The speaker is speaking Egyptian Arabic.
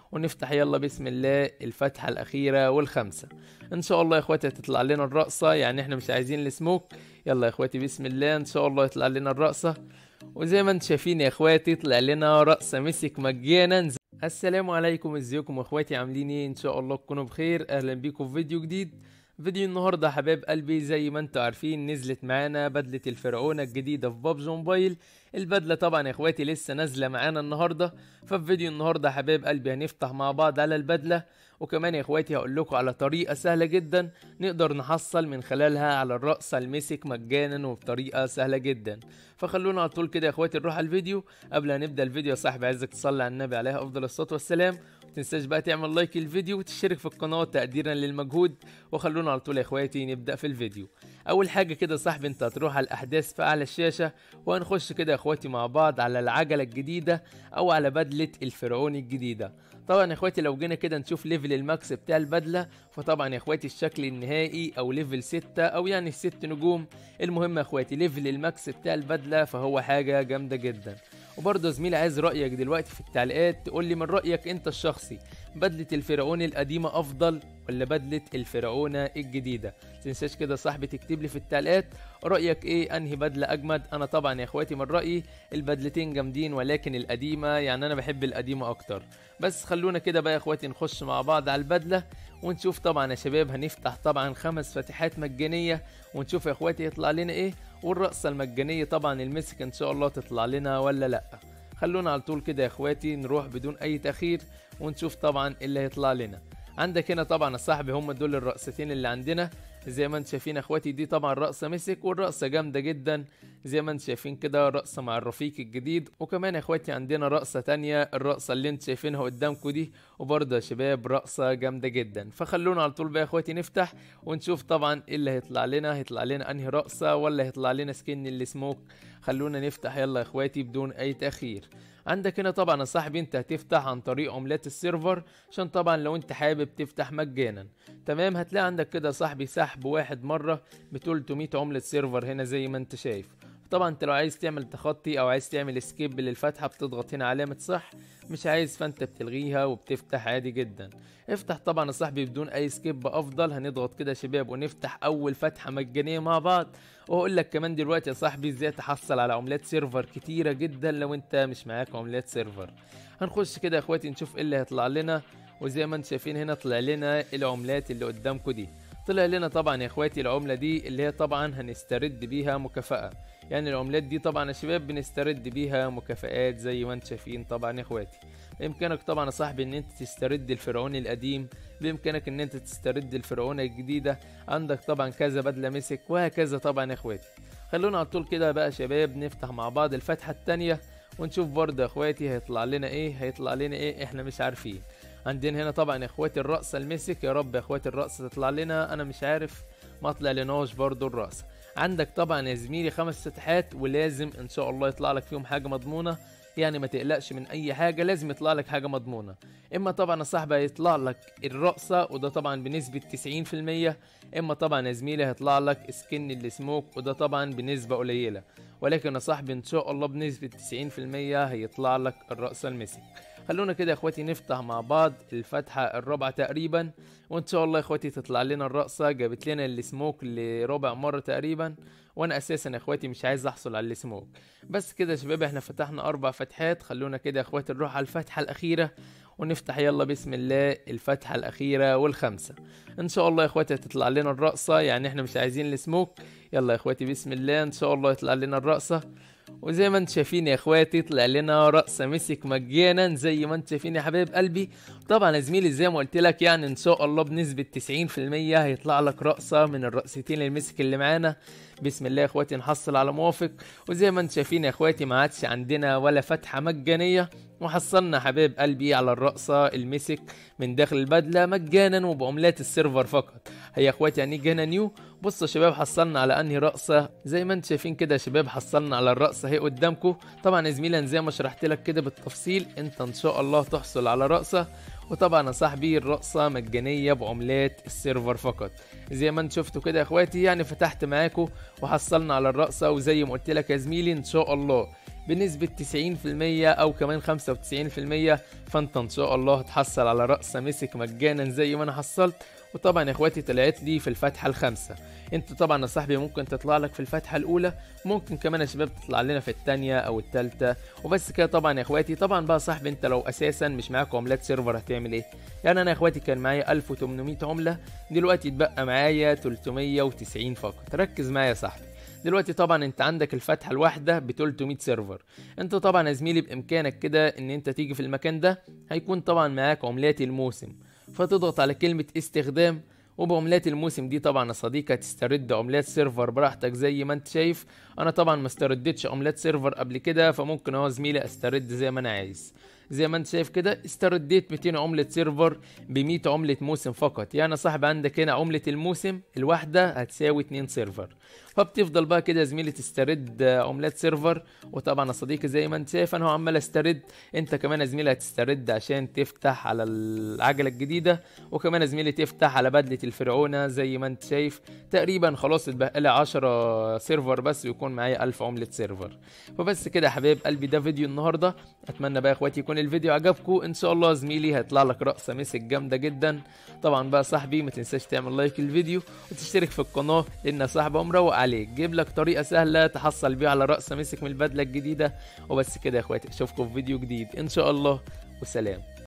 ونفتح يلا بسم الله الفتحة الأخيرة والخمسة إن شاء الله يا إخواتي هتطلع لنا الرقصة يعني إحنا مش عايزين السموك يلا يا إخواتي بسم الله إن شاء الله يطلع لنا الرقصة وزي ما انتم شايفين يا إخواتي طلع لنا رقصة مسك مجانا السلام عليكم ازيكم يا اخواتي عاملين ايه ان شاء الله تكونوا بخير اهلا بيكم في فيديو جديد فيديو النهارده حبايب قلبي زي ما انتم عارفين نزلت معانا بدله الفرعونه الجديده في بابجي موبايل البدله طبعا يا اخواتي لسه نازله معانا النهارده ففي فيديو النهارده حبايب قلبي هنفتح مع بعض على البدله وكمان يا اخواتي هقول لكم على طريقه سهله جدا نقدر نحصل من خلالها على الرقصه المسك مجانا وبطريقه سهله جدا فخلونا على طول كده يا اخواتي نروح على الفيديو قبل ما نبدا الفيديو يا صاحبي عايزك تصلي على النبي عليه افضل الصلاه والسلام تنساش بقى تعمل لايك للفيديو وتشترك في القناه تقديرا للمجهود وخلونا على طول يا اخواتي نبدا في الفيديو اول حاجه كده يا صاحبي انت هتروح على الاحداث في اعلى الشاشه وهنخش كده يا اخواتي مع بعض على العجله الجديده او على بدله الفرعوني الجديده طبعا يا اخواتي لو جينا كده نشوف ليفل الماكس بتاع البدله فطبعا يا اخواتي الشكل النهائي او ليفل 6 او يعني ست نجوم المهم يا اخواتي ليفل الماكس بتاع البدله فهو حاجه جامده جدا وبرضه زميلي عايز رايك دلوقتي في التعليقات تقول لي من رايك انت الشخصي بدله الفرعون القديمه افضل ولا بدله الفرعونه الجديده تنساش كده صاحبي تكتب لي في التعليقات رايك ايه انهي بدله اجمد انا طبعا يا اخواتي من رايي البدلتين جامدين ولكن القديمه يعني انا بحب القديمه اكتر بس خلونا كده بقى يا اخواتي نخش مع بعض على البدله ونشوف طبعا يا شباب هنفتح طبعا خمس فتحات مجانيه ونشوف يا اخواتي يطلع لنا ايه والرقصه المجانيه طبعا المسك ان شاء الله تطلع لنا ولا لا خلونا على طول كده يا اخواتي نروح بدون اي تاخير ونشوف طبعا اللي هيطلع لنا عندك هنا طبعا يا صاحبي هم دول الرقصتين اللي عندنا زي ما انتم شايفين يا اخواتي دي طبعا رقصه مسك والرقصه جامده جدا زي ما انتم شايفين كده رقصه مع الرفيق الجديد وكمان يا اخواتي عندنا رقصه تانية الرقصه اللي انتم شايفينها قدامكم دي وبرضه يا شباب رقصه جامده جدا فخلونا على طول بقى يا اخواتي نفتح ونشوف طبعا ايه اللي هيطلع لنا هيطلع لنا انهي رقصه ولا هيطلع لنا سكن السموك خلونا نفتح يلا يا اخواتي بدون اي تاخير عندك هنا طبعا يا صاحبي انت هتفتح عن طريق عملات السيرفر عشان طبعا لو انت حابب تفتح مجانا تمام هتلاقي عندك كده يا صاحبي سحب واحد مره ب 300 عمله سيرفر هنا زي ما انت شايف طبعا انت لو عايز تعمل تخطي او عايز تعمل سكيب للفتحه بتضغط هنا علامه صح مش عايز فانت بتلغيها وبتفتح عادي جدا افتح طبعا يا صاحبي بدون اي سكيب افضل هنضغط كده يا شباب ونفتح اول فتحه مجانيه مع بعض واقول لك كمان دلوقتي يا صاحبي ازاي تحصل على عملات سيرفر كتيره جدا لو انت مش معاك عملات سيرفر هنخش كده يا اخواتي نشوف ايه اللي هيطلع لنا وزي ما انتم شايفين هنا طلع لنا العملات اللي قدامكم دي طلع لنا طبعا يا اخواتي العمله دي اللي هي طبعا هنسترد بيها مكافاه يعني العملات دي طبعا يا شباب بنسترد بيها مكافآت زي ما انتم شايفين طبعا يا اخواتي بامكانك طبعا يا صاحبي ان انت تسترد الفرعوني القديم بامكانك ان انت تسترد الفرعونه الجديده عندك طبعا كذا بدله مسك وهكذا طبعا يا اخواتي خلونا على طول كده بقى شباب نفتح مع بعض الفتحه التانية ونشوف برضه يا اخواتي هيطلع لنا ايه هيطلع لنا ايه احنا مش عارفين عندنا هنا طبعا يا اخواتي الرقصه المسك يا رب يا اخواتي الرقصه تطلع لنا انا مش عارف ما طلع لناش برضه الرقصه عندك طبعا يا زميلي خمس فتحات ولازم ان شاء الله يطلع لك فيهم حاجه مضمونه يعني ما تقلقش من اي حاجه لازم يطلع لك حاجه مضمونه اما طبعا يا صاحبي هيطلع لك الرقصه وده طبعا بنسبه 90% اما طبعا يا زميلي هيطلع لك سكن السموك وده طبعا بنسبه قليله ولكن يا صاحبي ان شاء الله بنسبه 90% هيطلع لك الرقصه المسك خلونا كده يا اخواتي نفتح مع بعض الفتحة الرابعة تقريبا وان شاء الله يا اخواتي تطلع لنا الرقصة جابت لنا السموك لربع مرة تقريبا وانا اساسا يا اخواتي مش عايز احصل على السموك بس كده يا شباب احنا فتحنا اربع فتحات خلونا كده يا اخواتي نروح على الفتحة الاخيرة ونفتح يلا بسم الله الفتحة الأخيرة والخمسة إن شاء الله يا إخواتي هتطلع لنا الرقصة يعني إحنا مش عايزين السموك يلا يا إخواتي بسم الله إن شاء الله يطلع لنا الرقصة وزي ما انتم شايفين يا اخواتي طلع لنا رأس مسك مجانا زي ما انتم شايفين يا حبايب قلبي طبعا يا زميلي زي ما قلت لك يعني ان شاء الله بنسبة 90% هيطلع لك رقصة من الرقصتين المسك اللي معانا بسم الله يا اخواتي نحصل على موافق وزي ما انتم شايفين يا اخواتي ما عادش عندنا ولا فتحة مجانية وحصلنا حبايب قلبي على الرقصة المسك من داخل البدلة مجانا وبعملات السيرفر فقط هي يا اخواتي هنيجي هنا نيو بصوا يا شباب حصلنا على انهي رقصة زي ما انتم شايفين كده يا شباب حصلنا على الرقصة اهي قدامكم طبعا يا زميلي زي ما شرحت لك كده بالتفصيل انت ان شاء الله تحصل على رقصة وطبعا يا صاحبي الرقصة مجانية بعملات السيرفر فقط زي ما انت شفتوا كده يا اخواتي يعني فتحت معاكم وحصلنا على الرقصة وزي ما قلت لك يا زميلي ان شاء الله بنسبة 90% او كمان 95% فانت ان شاء الله هتحصل على رأسة مسك مجانا زي ما انا حصلت وطبعا يا اخواتي طلعت لي في الفتحة الخامسة انت طبعا يا صاحبي ممكن تطلع لك في الفتحة الاولى ممكن كمان يا شباب تطلع لنا في التانية او التالتة وبس كده طبعا يا اخواتي طبعا بقى يا صاحبي انت لو اساسا مش معاك عملات سيرفر هتعمل ايه يعني انا يا اخواتي كان معايا 1800 عملة دلوقتي اتبقى معايا 390 فقط ركز معايا يا صاحبي دلوقتي طبعا انت عندك الفتحه الواحده ب 300 سيرفر انت طبعا يا زميلي بامكانك كده ان انت تيجي في المكان ده هيكون طبعا معاك عملات الموسم فتضغط على كلمه استخدام وبعملات الموسم دي طبعا يا صديقي هتسترد عملات سيرفر براحتك زي ما انت شايف انا طبعا ما استردتش عملات سيرفر قبل كده فممكن اهو زميلي استرد زي ما انا عايز زي ما انت شايف كده استرديت 200 عملة سيرفر ب 100 عملة موسم فقط يعني يا صاحبي عندك هنا عملة الموسم الواحدة هتساوي 2 سيرفر فبتفضل بقى كده يا زميلي تسترد عملات سيرفر وطبعا يا صديقي زي ما انت شايف انا هو عمال استرد انت كمان يا زميلي هتسترد عشان تفتح على العجلة الجديدة وكمان يا زميلي تفتح على بدلة الفرعونة زي ما انت شايف تقريبا خلاص اتبقى لي 10 سيرفر بس ويكون معايا 1000 عملة سيرفر فبس كده يا حبايب قلبي ده فيديو النهارده اتمنى بقى يا اخواتي يكون الفيديو عجبكم ان شاء الله يا زميلي هيطلع لك رقصه مسك جامده جدا طبعا بقى صاحبي ما تنساش تعمل لايك للفيديو وتشترك في القناه لان يا صاحبي مروق عليك جيب لك طريقه سهله تحصل بيها على رقصه مسك من البدله الجديده وبس كده يا اخواتي اشوفكم في فيديو جديد ان شاء الله وسلام